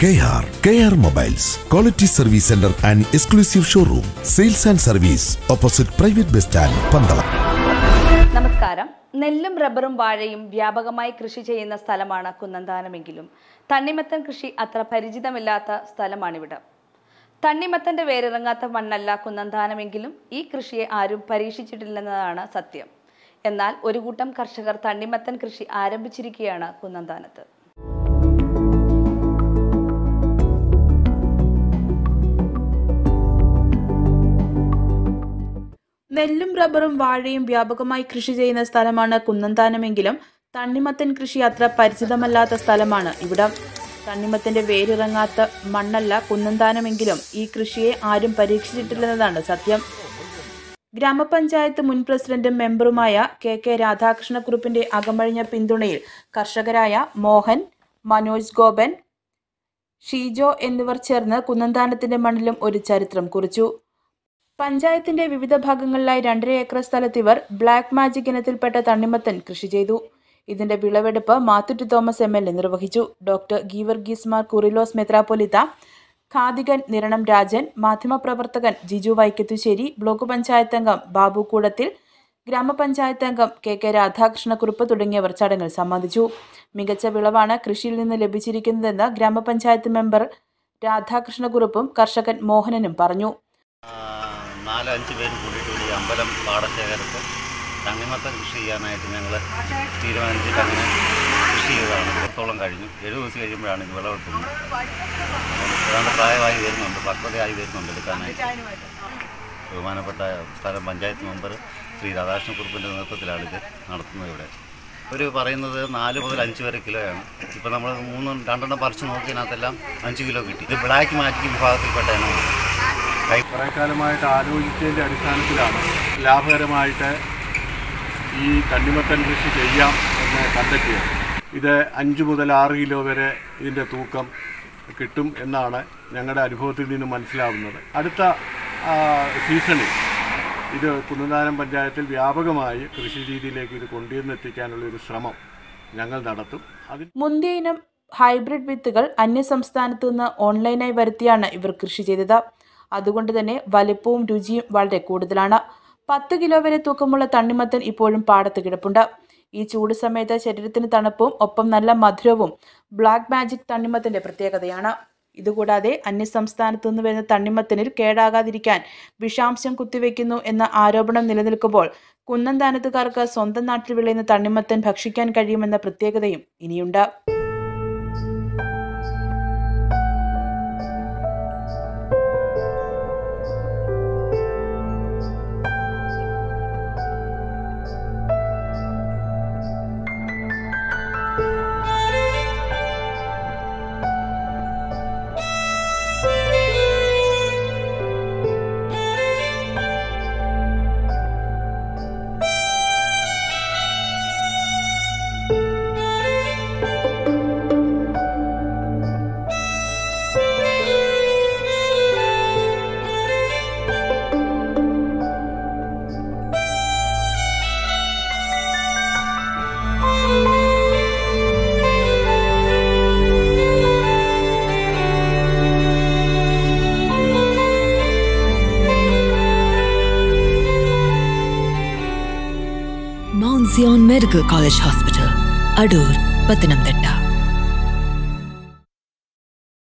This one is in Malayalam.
K R K R mobiles quality service centre and exclusive showroom sales and service opposite private bus stand Pandalam നമസ്കാരം നെല്ലും റബ്ബറും വാഴയും വ്യാപകമായി കൃഷി ചെയ്യുന്ന സ്ഥലമാണ് കുന്നന്താനമെങ്കിലും തണ്ണിമത്തൻ കൃഷി അത്ര പരിചിതമില്ലാത്ത സ്ഥലമാണിവിടെ തണ്ണിമത്തന്റെ വേരിറങ്ങാത്ത മണ്ണല്ല കുന്നന്താനമെങ്കിലും ഈ കൃഷിയെ ആരും പരീക്ഷിച്ചിട്ടില്ലെന്നതാണ് സത്യം എന്നാൽ ഒരു കൂട്ടം കർഷകർ തണ്ണിമത്തൻ കൃഷി ആരംഭിച്ചിരിക്കുകയാണ് കുന്നന്താനത്ത് നെല്ലും റബ്ബറും വാഴയും വ്യാപകമായി കൃഷി ചെയ്യുന്ന സ്ഥലമാണ് കുന്നന്താനമെങ്കിലും തണ്ണിമത്തൻ കൃഷി അത്ര പരിചിതമല്ലാത്ത സ്ഥലമാണ് ഇവിടം തണ്ണിമത്തന്റെ വേരിറങ്ങാത്ത മണ്ണല്ല കുന്നന്താനമെങ്കിലും ഈ കൃഷിയെ ആരും പരീക്ഷിച്ചിട്ടില്ലെന്നതാണ് സത്യം ഗ്രാമപഞ്ചായത്ത് മുൻ പ്രസിഡന്റും മെമ്പറുമായ കെ കെ രാധാകൃഷ്ണക്കുറുപ്പിന്റെ അകമഴിഞ്ഞ പിന്തുണയിൽ കർഷകരായ മോഹൻ മനോജ് ഗോപൻ ഷീജോ എന്നിവർ ചേർന്ന് കുന്നന്താനത്തിന്റെ മണ്ണിലും ഒരു ചരിത്രം കുറിച്ചു പഞ്ചായത്തിന്റെ വിവിധ ഭാഗങ്ങളിലായി രണ്ടര ഏക്കർ സ്ഥലത്ത് ഇവർ ബ്ലാക്ക് മാജിക് ഇനത്തിൽപ്പെട്ട തണ്ണിമത്തൻ കൃഷി ചെയ്തു ഇതിന്റെ വിളവെടുപ്പ് Mathew T Thomas M L A നിർവഹിച്ചു ഡോക്ടർ ഗീവർഗീസ് മാർ കുറിലോസ് മെത്രാപ്പൊലിത്ത ഖാദികൻ നിരണം രാജൻ മാധ്യമപ്രവർത്തകൻ ജിജു വൈക്കത്തുശ്ശേരി ബ്ലോക്ക് പഞ്ചായത്ത് അംഗം ബാബു കൂടത്തിൽ ഗ്രാമപഞ്ചായത്ത് അംഗം കെ കെ രാധാകൃഷ്ണക്കുറുപ്പ് തുടങ്ങിയവർ ചടങ്ങിൽ സംബന്ധിച്ചു മികച്ച വിളവാണ് കൃഷിയിൽ നിന്ന് ലഭിച്ചിരിക്കുന്നതെന്ന് ഗ്രാമപഞ്ചായത്ത് മെമ്പർ രാധാകൃഷ്ണക്കുറുപ്പും കർഷകൻ മോഹനനും പറഞ്ഞു ആ, നാല് അഞ്ച് പേര് കൂടിയിട്ട് കൂടി ഈ അമ്പലം പാടശേഖരത്ത് തണ്ണിമത്തം കൃഷി ചെയ്യാനായിട്ട് ഞങ്ങൾ തീരുമാനിച്ചിട്ട് അങ്ങനെ കൃഷി ചെയ്തതാണ് പുറത്തോളം കഴിഞ്ഞു എഴുപത് ദിവസം കഴിയുമ്പോഴാണ് ഇത് വിളവെടുക്കുന്നത് അപ്പം ഏതാണ്ട് പ്രായമായി വരുന്നുണ്ട് പക്വതയായി വരുന്നുണ്ട് എടുക്കാനായിട്ട് ബഹുമാനപ്പെട്ട സ്ഥലം പഞ്ചായത്ത് മെമ്പർ ശ്രീ രാധാകൃഷ്ണക്കുറുപ്പിൻ്റെ നേതൃത്വത്തിലാണ് ഇത് നടത്തുന്നത് ഇവിടെ അവർ പറയുന്നത് നാല് മുതൽ അഞ്ച് വരെ കിലോയാണ് ഇപ്പോൾ നമ്മൾ മൂന്നും രണ്ടെണ്ണം പറിച്ച് നോക്കിയതിനകത്തെല്ലാം അഞ്ച് കിലോ കിട്ടി ഇത് ബ്ലാക്ക് മാജിക് വിഭാഗത്തിൽപ്പെട്ട ഇനമാണ് കൈ കുറേ കാലമായിട്ട് ആലോചിച്ചതിൻ്റെ അടിസ്ഥാനത്തിലാണ് ലാഭകരമായിട്ട് ഈ തണ്ണിമത്തൻ കൃഷി ചെയ്യാം എന്ന് കണ്ടെത്തിയത് ഇത് അഞ്ച് മുതൽ ആറ് കിലോ വരെ ഇതിൻ്റെ തൂക്കം കിട്ടും എന്നാണ് ഞങ്ങളുടെ അനുഭവത്തിൽ നിന്ന് മനസ്സിലാവുന്നത് അടുത്ത ആ, സീസണിൽ ഇത് കുന്നന്താനം പഞ്ചായത്തിൽ വ്യാപകമായി കൃഷി രീതിയിലേക്ക് ഇത് കൊണ്ടുവന്നെത്തിക്കാനുള്ള ഒരു ശ്രമം ഞങ്ങൾ നടത്തും അതിൽ മുന്തിയ ഇനം ഹൈബ്രിഡ് വിത്തുകൾ അന്യസംസ്ഥാനത്തു നിന്ന് ഓൺലൈനായി വരുത്തിയാണ് ഇവർ കൃഷി ചെയ്തത് അതുകൊണ്ട് തന്നെ വലിപ്പവും രുചിയും വളരെ കൂടുതലാണ് പത്ത് കിലോ വരെ തൂക്കമുള്ള തണ്ണിമത്തൻ ഇപ്പോഴും പാടത്ത് കിടപ്പുണ്ട് ഈ ചൂട് സമയത്ത് ശരീരത്തിന് തണുപ്പും ഒപ്പം നല്ല മധുരവും ബ്ലാക്ക് മാജിക് തണ്ണിമത്തന്റെ പ്രത്യേകതയാണ് ഇതുകൂടാതെ അന്യസംസ്ഥാനത്തു നിന്ന് വരുന്ന തണ്ണിമത്തനിൽ കേടാകാതിരിക്കാൻ വിഷാംശം കുത്തിവെക്കുന്നു എന്ന ആരോപണം നിലനിൽക്കുമ്പോൾ കുന്നന്താനത്തുകാർക്ക് സ്വന്തം നാട്ടിൽ വിളയുന്ന തണ്ണിമത്തൻ ഭക്ഷിക്കാൻ കഴിയുമെന്ന പ്രത്യേകതയും ഇനിയുണ്ട് Mount Zion Medical College Hospital, Adur, Patanamthitta.